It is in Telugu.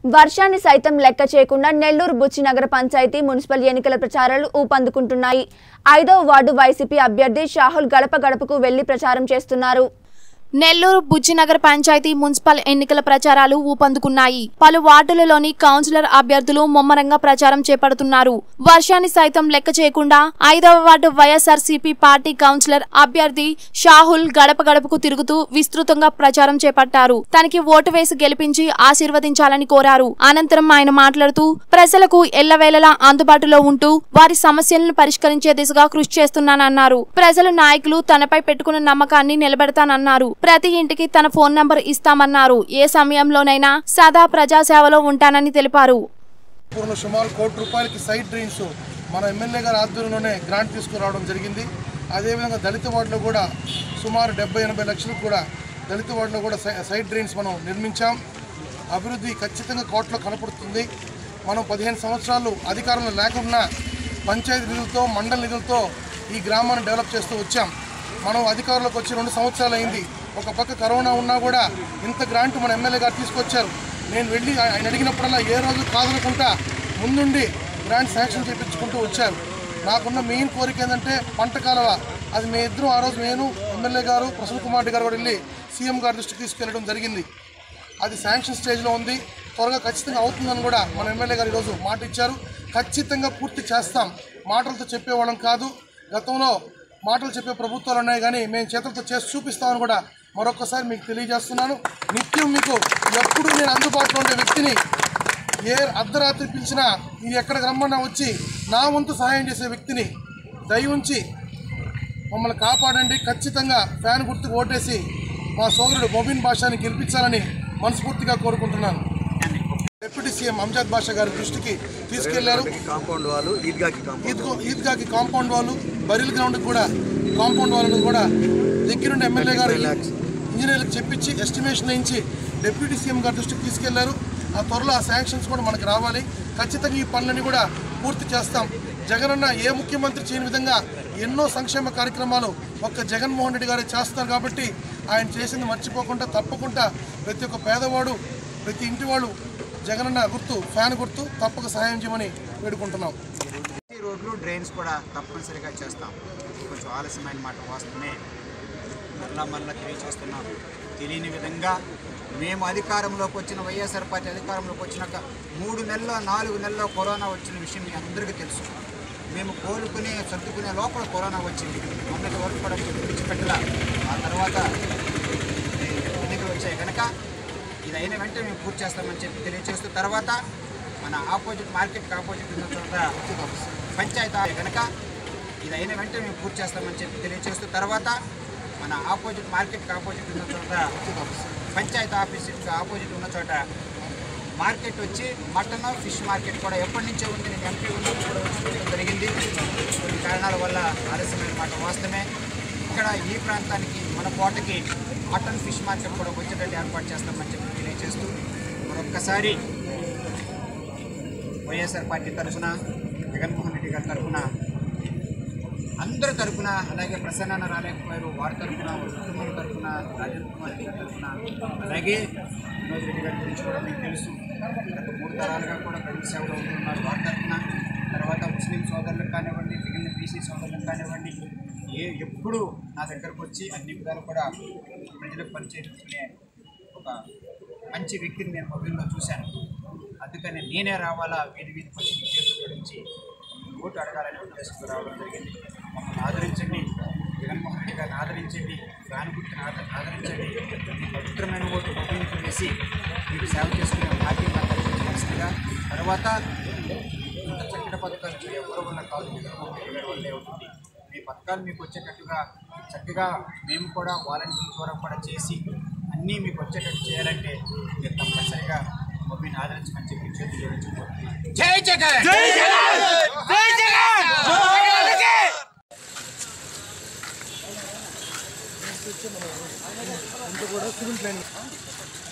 వర్షాన్ని సైతం లెక్క చేయకుండా నెల్లూరు బుచ్చినగర పంచాయతీ మున్సిపల్ ఎన్నికల ప్రచారాలు ఊపందుకుంటున్నాయి ఐదవ వార్డు వైసీపీ అభ్యర్థి షాహుల్ గడప గడపకు వెళ్లి ప్రచారం చేస్తున్నారు నెల్లూరు బుజ్జినగర్ పంచాయతీ మున్సిపల్ ఎన్నికల ప్రచారాలు ఊపందుకున్నాయి పలు వార్డులలోని కౌన్సిలర్ అభ్యర్థులు ముమ్మరంగా ప్రచారం చేపడుతున్నారు వర్షాన్ని సైతం లెక్క చేయకుండా ఐదవ వార్డు వైఎస్ఆర్సీపీ పార్టీ కౌన్సిలర్ అభ్యర్థి షాహుల్ గడప గడపకు తిరుగుతూ విస్తృతంగా ప్రచారం చేపట్టారు తనకి ఓటు వేసి గెలిపించి ఆశీర్వదించాలని కోరారు అనంతరం ఆయన మాట్లాడుతూ ప్రజలకు ఎల్లవేళలా అందుబాటులో ఉంటూ వారి సమస్యలను పరిష్కరించే దిశగా కృషి చేస్తున్నానన్నారు ప్రజలు నాయకులు తనపై పెట్టుకున్న నమ్మకాన్ని నిలబెడతానన్నారు ప్రతి ఇంటికి తన ఫోన్ నంబర్ ఇస్తామన్నారు ఏ సమయంలోనైనా సదా ప్రజాసేవలో ఉంటానని తెలిపారు పూర్ణ సుమారు కోటి రూపాయలకి సైడ్ డ్రైన్స్ మన ఎమ్మెల్యే గారి ఆధ్వర్యంలోనే గ్రాంట్ తీసుకురావడం జరిగింది అదేవిధంగా దళిత వార్డులో కూడా సుమారు డెబ్బై ఎనభై లక్షలకు కూడా దళిత వార్డులో కూడా సై- సైడ్ డ్రైన్స్ మనం నిర్మించాం అభివృద్ధి ఖచ్చితంగా కోట్లో కనపడుతుంది మనం పదిహేను సంవత్సరాలు అధికారంలో లేకుండా పంచాయతీ నిధులతో మండల నిధులతో ఈ గ్రామాన్ని డెవలప్ చేస్తూ వచ్చాం మనం అధికారంలోకి వచ్చి రెండు సంవత్సరాలు అయింది ఒక పక్క కరోనా ఉన్నా కూడా ఇంత గ్రాంట్ మన ఎమ్మెల్యే గారు తీసుకొచ్చారు నేను వెళ్ళి ఆయ- ఆయన అడిగినప్పుడల్లా ఏ రోజు కాదనకుండా ముందుండి గ్రాంట్ శాంక్షన్ చేయించుకుంటూ వచ్చారు నాకున్న మెయిన్ కోరిక ఏంటంటే పంట కాలువ అది మీ ఇద్దరు ఆ రోజు నేను ఎమ్మెల్యే గారు ప్రసన్న కుమార్ రెడ్డి గారు కూడా వెళ్ళి సీఎం గారి దృష్టికి తీసుకెళ్ళడం జరిగింది అది శాంక్షన్ స్టేజ్లో ఉంది త్వరగా ఖచ్చితంగా అవుతుందని కూడా మన ఎమ్మెల్యే గారు ఈరోజు మాట ఇచ్చారు ఖచ్చితంగా పూర్తి చేస్తాం మాటలతో చెప్పేవాళ్ళం కాదు గతంలో మాటలు చెప్పే ప్రభుత్వాలు ఉన్నాయి కానీ మేము చేతులతో చేసి చూపిస్తామని కూడా మరొకసారి మీకు తెలియజేస్తున్నాను నిత్యం మీకు ఎప్పుడు నేను అందుబాటులో ఉండే వ్యక్తిని ఏ అర్ధరాత్రి పిలిచినా ఇది ఎక్కడికి రమ్మన్నా వచ్చి నా వంతు సహాయం చేసే వ్యక్తిని దయ ఉంచి మమ్మల్ని కాపాడండి ఖచ్చితంగా ఫ్యాన్ గుర్తుకు ఓటేసి మా సోదరుడు మొబిన్ బాషాని గెలిపించాలని మనస్ఫూర్తిగా కోరుకుంటున్నాను డిప్యూటీ సీఎం అంజాద్ బాషా గారి దృష్టికి తీసుకెళ్లారు కాంపౌండ్ వాళ్ళు ఈద్గాకి కాంపౌండ్ ఈద్గో ఈద్గాకి కాంపౌండ్ వాళ్ళు బరిల్ గ్రౌండ్ కూడా కాంపౌండ్ వాళ్ళను కూడా దగ్గరుండి ఎమ్మెల్యే గారు ఇంజనీర్లకు చెప్పించి ఎస్టిమేషన్ వేయించి డిప్యూటీ సీఎం గారి దృష్టికి తీసుకెళ్లారు ఆ త్వరలో ఆ శాంక్షన్స్ కూడా మనకు రావాలి ఖచ్చితంగా ఈ పనులని కూడా పూర్తి చేస్తాం జగనన్న ఏ ముఖ్యమంత్రి చేయని విధంగా ఎన్నో సంక్షేమ కార్యక్రమాలు ఒక్క జగన్మోహన్ రెడ్డి గారే చేస్తారు కాబట్టి ఆయన చేసింది మర్చిపోకుండా తప్పకుండా ప్రతి ఒక్క పేదవాడు ప్రతి ఇంటి వాళ్ళు జగనన్న గుర్తు ఫ్యాన్ గుర్తు తప్పక సహాయం చేయమని వేడుకుంటున్నాం ఈ రోడ్లు డ్రైన్స్ కూడా తప్పనిసరిగా చేస్తాం కొంచెం ఆలస్యమైన మాట వాస్తవమే మళ్ళా మళ్ళా తెలియచేస్తున్నాం తెలియని విధంగా మేము అధికారంలోకి వచ్చిన వైఎస్ఆర్ పార్టీ అధికారంలోకి వచ్చినాక మూడు నెలల్లో నాలుగు నెలల్లో కరోనా వచ్చిన విషయం మీ అందరికీ తెలుసు మేము కోలుకునే సర్దుకునే లోపల కరోనా వచ్చింది మొన్నటి వరకు కూడా విడిచిపెట్టలా ఆ తర్వాత ఎన్నికలు వచ్చాయి కనుక ఇది అయిన వెంటనే మేము పూర్తి చేస్తామని చెప్పి తెలియజేస్తూ తర్వాత మన ఆపోజిట్ మార్కెట్కి ఆపోజిట్ ఉన్న చోట పంచాయతీ కనుక ఇది అయిన వెంటనే మేము పూర్తి చేస్తామని చెప్పి తెలియజేస్తూ తర్వాత మన ఆపోజిట్ మార్కెట్కి ఆపోజిట్ ఉన్న చోట పంచాయతీ ఆఫీస్కి ఆపోజిట్ ఉన్న చోట మార్కెట్ వచ్చి మటన్ ఫిష్ మార్కెట్ కూడా ఎప్పటి నుంచే ఉంది నేను ఎంపీ ఉన్నప్పుడు కూడా వచ్చి చూడడం జరిగింది కొన్ని కారణాల వల్ల ఆలస్యమైన మాట వాస్తవమే ఇక్కడ ఈ ప్రాంతానికి మన కోటకి మటన్ ఫిష్ మార్కెట్ కూడా వచ్చేటట్టు ఏర్పాటు చేస్తామని చెప్పి తెలియజేస్తూ మరొక్కసారి వైఎస్ఆర్ పార్టీ తరఫున జగన్మోహన్ రెడ్డి గారి తరఫున అందరి తరఫున అలాగే ప్రసన్న రాలేకపోయారు వారి తరఫున వారి కుటుంబం తరఫున రాజేంద్ర కుమార్ రెడ్డి గారి తరఫున అలాగే వినోద్ రెడ్డి గారి గురించి కూడా మీకు తెలుసు గత మూడు తరాలుగా కూడా ప్రజల సేవలో ఉంటున్నారు వారి తరఫున తర్వాత ముస్లిం సోదరులకు కానివ్వండి మిగిలిన బీసీ సోదరులకు కానివ్వండి ఏ ఎప్పుడు నా దగ్గరకు వచ్చి అన్ని విధాలు కూడా ప్రజలకు పనిచేసుకునే ఒక మంచి వ్యక్తిని నేను మొబైల్లో చూశాను అందుకని నేనే రావాలా వీధి వీధి వచ్చి మీ చేతులు జోడించి ఓటు అడగాలనే ఉద్దేశంతో రావడం జరిగింది మమ్మల్ని ఆదరించండి జగన్మోహన్ రెడ్డి గారిని ఆదరించండి ఫ్యాన్ గుర్తుని ఆద ఆదరించండి మీ పవిత్రమైన ఓటు మొబైల్కి వేసి మీకు సేవ చేసుకునే భాగ్యం నాకు కల్పించవలసిందిగా తర్వాత ఇంత చక్కటి పథకాలు ఎవరు వల్ల కాదు జగన్మోహన్ రెడ్డి గారి వల్లే ఉంటుంది మీ పథకాలు మీకు వచ్చేటట్టుగా చక్కగా మేము కూడా వాలంటీర్ ద్వారా కూడా చేసి అన్నీ మీకు వచ్చేటట్టు చేయాలంటే మీరు తప్పనిసరిగా మొబైల్ని ఆదరించమని చెప్పి చేతులు జోడించుకోవాలి జై జగన్ ఇంత కూడా సివిల్ ట్రైనింగ్